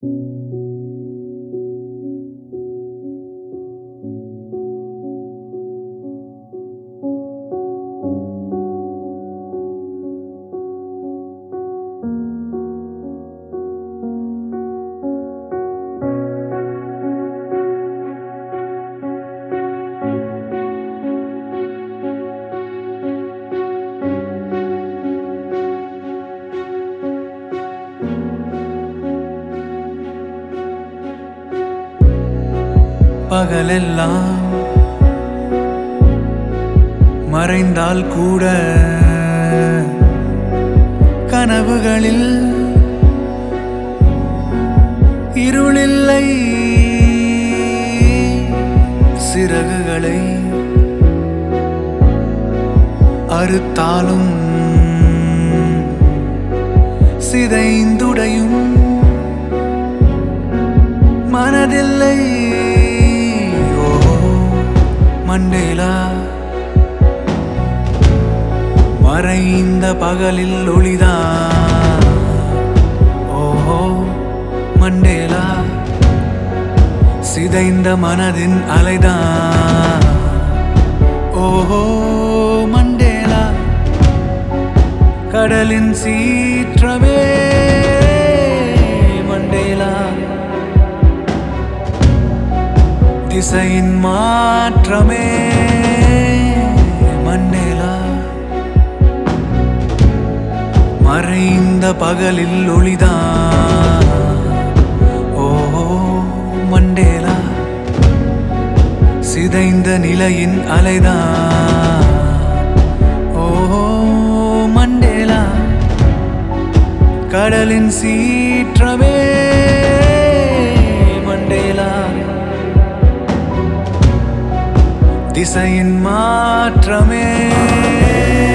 பகலெல்லாம் மறைந்தால் கூட கனவுகளில் இருளில்லை சிறகுகளை அறுத்தாலும் சிதைந்துடையும் மனதில்லை ஓ மண்டேலா மறைந்த பகலில் ஒளிதா ஓஹோ மண்டேலா சிதைந்த மனதின் அலைதான் ஓஹோ மண்டேலா கடலின் சீற்றமே மண்டேலா திசையின் மாற்றமே மண்டேலா மறைந்த பகலில் ஒளிதான் ஓ மண்டேலா சிதைந்த நிலையின் அலைதான் ஓ மண்டேலா கடலின் சீற்றமே மண்டேலா திசையின் மாற்றமே